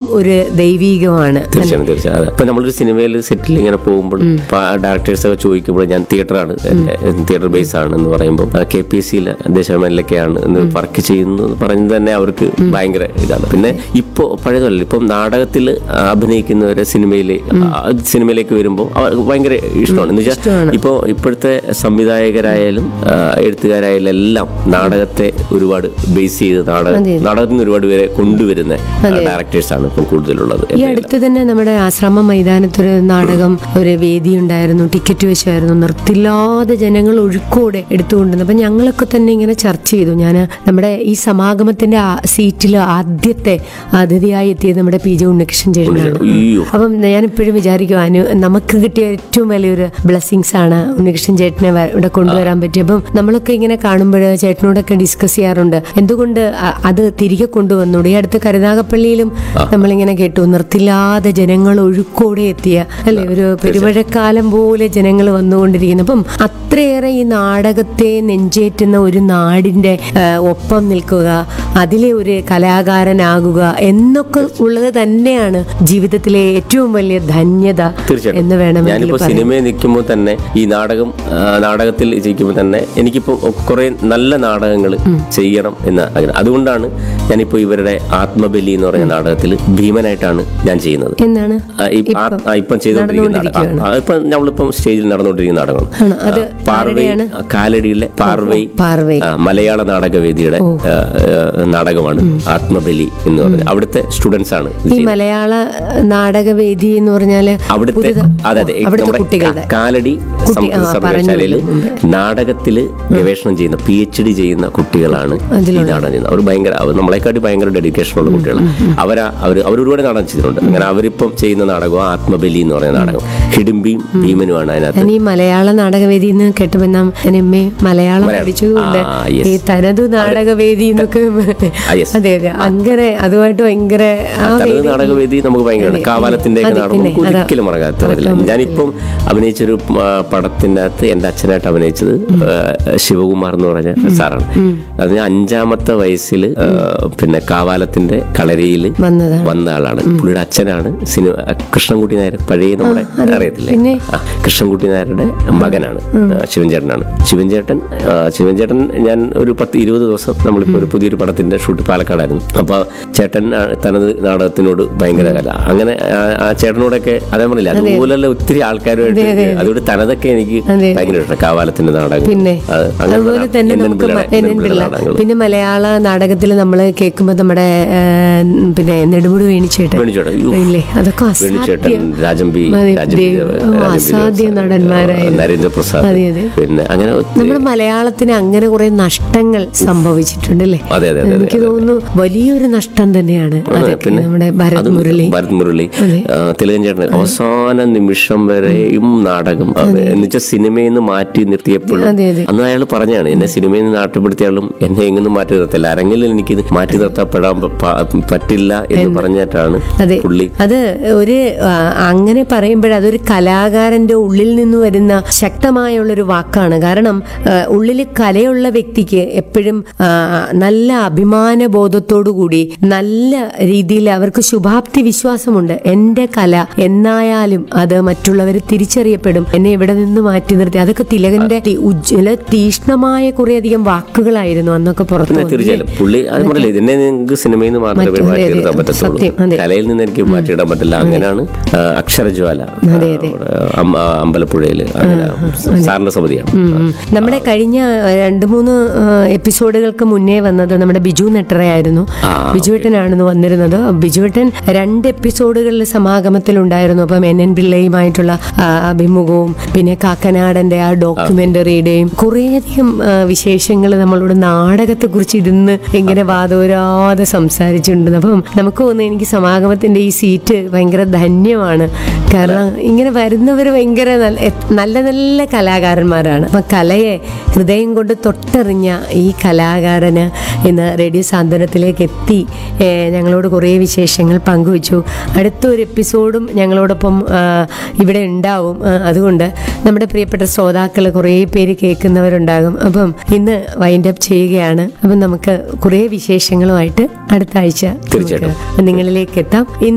ഒരു ദൈവീകമാണ് തീർച്ചയായും തീർച്ചയായും അതെ ഇപ്പൊ നമ്മളൊരു സിനിമയിൽ സെറ്റിൽ ഇങ്ങനെ പോകുമ്പോൾ ഡയറക്ടേഴ്സ് ഒക്കെ ചോദിക്കുമ്പോൾ ഞാൻ തിയേറ്ററാണ് എന്റെ തിയേറ്റർ ബേസ് ആണ് എന്ന് പറയുമ്പോൾ കെ പി എസ് സിയിൽ ദേശമെല്ലൊക്കെയാണ് എന്ന് വർക്ക് ചെയ്യുന്നു എന്ന് പറഞ്ഞ് തന്നെ അവർക്ക് ഭയങ്കര ഇതാണ് പിന്നെ ഇപ്പോ പഴയതല്ല ഇപ്പം നാടകത്തിൽ അഭിനയിക്കുന്നവരെ സിനിമയിൽ സിനിമയിലേക്ക് വരുമ്പോൾ അവർക്ക് ഭയങ്കര ഇഷ്ടമാണ് എന്ന് വെച്ചാൽ ഇപ്പോൾ ഇപ്പോഴത്തെ സംവിധായകരായാലും ആ, എഴുത്തുകാരായാലും എല്ലാം നാടകത്തെ ഒരുപാട് ബേസ് ചെയ്ത് നാടകം നാടകത്തിൽ നിന്ന് ഒരുപാട് പേരെ കൊണ്ടുവരുന്ന ഡയറക്ടേഴ്സാണ് ഇപ്പം കൂടുതലുള്ളത് ഈ അടുത്ത് തന്നെ നമ്മുടെ ആശ്രമ മൈതാനത്തൊരു നാടകം ഒരു വേദി ഉണ്ടായിരുന്നു ടിക്കറ്റ് വെച്ചായിരുന്നു നിർത്തില്ലാതെ ജനങ്ങൾ ഒഴുക്കോടെ എടുത്തുകൊണ്ടിരുന്നു അപ്പൊ ഞങ്ങളൊക്കെ തന്നെ ഇങ്ങനെ ചർച്ച ചെയ്തു ഞാൻ നമ്മുടെ ഈ സമാഗമത്തിന്റെ സീറ്റിൽ ആദ്യത്തെ അതിഥിയായി എത്തിയത് നമ്മുടെ പി ജെ ഉണ്ണികൃഷ്ണൻ ചേട്ടനാണ് അയ്യോ അപ്പം ഞാൻ ഇപ്പോഴും വിചാരിക്കും അനു നമുക്ക് കിട്ടിയ ഏറ്റവും വലിയൊരു ബ്ലെസ്സിങ്സ് ആണ് ഉണ്ണികൃഷ്ണൻ ചേട്ടനെ വ- ഇവിടെ കൊണ്ടുവരാൻ പറ്റി അപ്പം നമ്മളൊക്കെ ഇങ്ങനെ കാണുമ്പോൾ ചേട്ടനോടൊക്കെ ഡിസ്കസ് ചെയ്യാറുണ്ട് എന്തുകൊണ്ട് അ- അത് തിരികെ കൊണ്ടുവന്നു ഈ അടുത്ത് കരുനാഗപ്പള്ളിയിലും നമ്മളിങ്ങനെ കേട്ടു നിർത്തില്ലാതെ ജനങ്ങൾ ഒഴുക്കോടെ എത്തിയ അല്ലെ ഒരു പെരുമഴക്കാലം പോലെ ജനങ്ങൾ വന്നുകൊണ്ടിരിക്കുന്നു അപ്പം അത്രയേറെ ഈ നാടകത്തെ നെഞ്ചേറ്റുന്ന ഒരു നാടിന്റെ ആ, ഒപ്പം നിൽക്കുക അതിലെ ഒരു കലാകാരനാകുക എന്നൊക്കെ ഉള്ളത് തന്നെയാണ് ജീവിതത്തിലെ ഏറ്റവും വലിയ ധന്യത തീർച്ചയായിട്ടും എന്ന് വേണമെങ്കിൽ ഞാനിപ്പോ പറയാം സിനിമയിൽ നിൽക്കുമ്പോൾ തന്നെ ഈ നാടകം ആ, നാടകത്തിൽ ജയിക്കുമ്പോൾ തന്നെ എനിക്കിപ്പോ കുറെ നല്ല നാടകങ്ങൾ ചെയ്യണം എന്ന് ആഗ്രഹം അതുകൊണ്ടാണ് ഞാനിപ്പോ ഇവരുടെ ആത്മബലി എന്ന് പറഞ്ഞ നാടകത്തിൽ ഭീമനായിട്ടാണ് ഞാൻ ചെയ്യുന്നത് എന്നാണ് ആ, ഈ ആ- ആ, ഇപ്പം ചെയ്തുകൊണ്ടിരിക്കുന്ന നാടകം ആ, ഇപ്പം നമ്മളിപ്പം സ്റ്റേജിൽ നടന്നുകൊണ്ടിരിക്കുന്ന നാടകമാണ് ആണ്. അത് ആ, പാർവൈ ആ, കാലടിയിലെ പാർവൈ പാർവൈ ആ, മലയാള നാടകവേദിയുടെ ആ, ആ, നാടകമാണ് ആത്മബലി എന്ന് പറയുന്നത് അവിടുത്തെ സ്റ്റുഡൻസ് ആണ് ഇത് ഈ മലയാള നാടകവേദി എന്ന് പറഞ്ഞാല് അവിടുത്തെ അതെ അതെ അവിടുത്തെ നമ്മുടെ കുട്ടികളുടെ കാ- കാലടി സംസ്കൃത ആ, സർവകലാശാലയിൽ നാടകത്തില് ഗവേഷണം ചെയ്യുന്ന പി എച്ച് ഡി ചെയ്യുന്ന കുട്ടികളാണ് ഈ നാടകം ചെയ്യുന്നത് അവർ ഭയങ്കര അവർ നമ്മളെക്കാട്ടി ഭയങ്കര ഡെഡിക്കേഷൻ ഉള്ള കുട്ടികളാണ് അവരാ അവർ അവർ ഒരുപാട് നാടകം ചെയ്തിട്ടുണ്ട് അങ്ങനെ അവരിപ്പം ചെയ്യുന്ന നാടകം ആത്മബലി എന്ന് പറയുന്ന നാടകം ഹിഡിംബിയും ഭീമനുമാണ് അതിനകത്ത് ഞാൻ ഈ മലയാള നാടകവേദി എന്ന് കേട്ടപ്പോൾ ഞാൻ ഞാൻ എം എ മലയാളം മലയാളം. പഠിച്ചതുകൊണ്ട് ആ, yes. ഈ തനതു നാടകവേദി എന്നൊക്കെ ആ, yes. അതെ അതെ അങ്ങനെ അതുമായിട്ട് ഭയങ്കര ആ തനത് വേദി നാടകവേദി നമുക്ക് ഭയങ്കര കാവാലത്തിന്റെ ഒക്കെ അതെ, നാടകം പിന്നെ, നമുക്ക് അതാ. ഒരിക്കലും മറക്കാത്ത പറ്റില്ല ഞാനിപ്പം അഭിനയിച്ചൊരു ആ, പടത്തിന്റെ അകത്ത് എന്റെ അച്ഛനായിട്ട് അഭിനയിച്ചത് ആ, ശിവകുമാർ എന്ന് പറഞ്ഞ സാറാണ് അത് ഞാൻ അഞ്ചാമത്തെ വയസ്സിൽ പിന്നെ കാവാലത്തിന്റെ കളരിയിൽ വന്നതാണ് വന്ന ആളാണ് പുള്ളിയുടെ അച്ഛനാണ് സിനിമ കൃഷ്ണൻകുട്ടി നായർ പഴയ നമ്മുടെ അറിയത്തില്ലേ പിന്നെ? ആ, കൃഷ്ണൻകുട്ടി നായരുടെ മകനാണ് ആ, ശിവൻചേട്ടനാണ് ശിവൻചേട്ടൻ ആ, ശിവൻചേട്ടൻ ഞാൻ ഒരു പത്ത് ഇരുപത് ദിവസം നമ്മളിപ്പോ ഒരു പുതിയൊരു പടത്തിന്റെ ഷൂട്ട് പാലക്കാടായിരുന്നു അപ്പൊ ചേട്ടൻ ആ, തനത് നാടകത്തിനോട് ഭയങ്കര കല അങ്ങനെ ആ- ആ ചേട്ടനോടൊക്കെ അതേ പറഞ്ഞില്ല അതുപോലുള്ള ഒത്തിരി ആൾക്കാരുമായിട്ട് അതുകൊണ്ട് തനതൊക്കെ എനിക്ക് അതെ. ഭയങ്കര ഇഷ്ടം കാവാലത്തിന്റെ നാടകം പിന്നെ അത് അങ്ങനെ അതുപോലെ തന്നെ എൻ എൻ നമുക്ക് പിള്ളയുടെ- മ- എൻ എൻ എൻ എൻ പിള്ളയുടെ പിള്ള. നാടകങ്ങൾ പിന്നെ മലയാള നാടകത്തിൽ നമ്മൾ കേൾക്കുമ്പോൾ നമ്മുടെ ആ, പിന്നെ നെടുമുടി വേണിച്ചേട്ടൻ വേണിച്ചേട്ടൻ, യ്യോ. ഇല്ലേ അതൊക്കെ വേണിച്ചേട്ടൻ അസാധ്യം രാജംബി അതെ, രാജംബി ദേവ്. ദേവ്, ഓ, രാജംബി അസാധ്യ ദേവ്, നടന്മാരായിരുന്നു. നരേന്ദ്രപ്രസാദ് അതെ, അതെ. പിന്നെ അങ്ങനെ ഒത്തിരി- നമ്മുടെ മലയാളത്തിന് അങ്ങനെ കുറെ നഷ്ടങ്ങൾ സംഭവിച്ചിട്ടുണ്ട് അല്ലേ അതെ അതെ അതെ എനിക്ക് തോന്നുന്നു വലിയൊരു നഷ്ടം തന്നെയാണ് അതൊക്കെ പിന്നെ നമ്മുടെ ഭരത് അതും മുരളി ഭരത് മുരളി ആ, തിലകൻ ചേട്ടൻ അവസാന നിമിഷം വരെയും നാടകം എന്നുവെച്ചാൽ സിനിമയിൽ നിന്ന് മാറ്റി നിർത്തിയപ്പോഴും അതെ, അതെ. അന്ന് അയാൾ പറഞ്ഞാണ് എന്നെ സിനിമയിൽ നിന്ന് നാട്ടിൽപ്പെടുത്തിയാലും എന്നെ എങ്ങൊന്നും മാറ്റി നിർത്തില്ല ആരെങ്കിലും എനിക്ക് ഇത് മാറ്റി നിർത്തപ്പെടാൻ പ- പ- പറ്റില്ല എന്ന് പറഞ്ഞിട്ടാണ് അതെ പുള്ളി അത് ഒരു ആ, അങ്ങനെ പറയുമ്പോൾ അതൊരു കലാകാരന്റെ ഉള്ളിൽ നിന്ന് വരുന്ന ശക്തമായുള്ളൊരു വാക്കാണ് കാരണം ആ, ഉള്ളിൽ കലയുള്ള വ്യക്തിക്ക് എപ്പോഴും ആ, നല്ല അഭിമാന ബോധത്തോടു കൂടി നല്ല രീതിയിൽ അവർക്ക് ശുഭാപ്തി വിശ്വാസമുണ്ട് എന്റെ കല എന്നായാലും അത് മറ്റുള്ളവർ തിരിച്ചറിയപ്പെടും എന്നെ ഇവിടെ നിന്ന് മാറ്റി നിർത്തി അതൊക്കെ തിലകന്റെ തി- ഉജ്ജ്വല തീഷ്ണമായ കുറേയധികം വാക്കുകളായിരുന്നു അന്നൊക്കെ പുറത്തു പിന്നെ വന്നത്. തീർച്ചയായും പുള്ളി അത് പറഞ്ഞില്ലേ ഇതിനെ നിങ്ങൾക്ക് സിനിമയിൽ നിന്ന് മാത്രമേ മറ്റു- മാറ്റി അതെ, നിർത്താൻ അതെ. പറ്റത്തുള്ളൂ സത്യം, അതെ. കലയിൽ നിന്ന് എനിക്ക് മാറ്റിയിടാൻ പറ്റില്ല അങ്ങനെയാണ് ആ, അക്ഷരജ്വാല ആ, അവിടെ അം- ആ, അമ്പലപ്പുഴയില് അങ്ങനെ സാറിന്റെ സമിതിയാണ് ഉം, ഉം. നമ്മുടെ കഴിഞ്ഞ ഏഹ്, രണ്ട് മൂന്ന് ഏഹ്, എപ്പിസോഡുകൾക്ക് മുന്നേ വന്നത് നമ്മുടെ ബിജു നെട്ടറയായിരുന്നു ബിജുവേട്ടനാണെന്ന് വന്നിരുന്നത് ബിജുവേട്ടൻ രണ്ട് എപ്പിസോഡുകളിൽ സമാഗമത്തിലുണ്ടായിരുന്നു അപ്പം എൻ എൻ പിള്ളയുമായിട്ടുള്ള ആ, അഭിമുഖവും പിന്നെ കാക്കനാടന്റെ ആ ഡോക്യുമെന്ററിയുടെയും കുറേയധികം വിശേഷങ്ങൾ നമ്മളോട് നാടകത്തെ കുറിച്ച് ഇരുന്ന് ഇങ്ങനെ വാദോരാതെ സംസാരിച്ചിട്ടുണ്ട് അപ്പം നമുക്ക് തോന്നുന്നു എനിക്ക് സമാഗമത്തിന്റെ ഈ സീറ്റ് ഭയങ്കര ധന്യമാണ് കാരണം ഇങ്ങനെ വരുന്നവർ ഭയങ്കര നല്ല എ- നല്ല നല്ല കലാകാരന്മാരാണ് അപ്പം കലയെ ഹൃദയം കൊണ്ട് തൊട്ടറിഞ്ഞ ഈ കലാകാരന് ഇന്ന് റേഡിയോ സാന്ത്വനത്തിലേക്ക് എത്തി ഏ, ഞങ്ങളോട് കുറേ വിശേഷങ്ങൾ പങ്കുവച്ചു അടുത്ത ഒരു എപ്പിസോഡും ഞങ്ങളോടൊപ്പം ആ, ഇവിടെ ഉണ്ടാവും ആ, അതുകൊണ്ട് നമ്മുടെ പ്രിയപ്പെട്ട ശ്രോതാക്കൾ കുറേ പേര് കേൾക്കുന്നവരുണ്ടാകും അപ്പം ഇന്ന് വൈൻഡ് അപ്പ് ചെയ്യുകയാണ് അപ്പം നമുക്ക് കുറേ വിശേഷങ്ങളുമായിട്ട് അടുത്ത ആഴ്ച നമുക്ക് തീർച്ചയായിട്ടും. നിങ്ങളിലേക്ക് എത്താം ഇന്ന്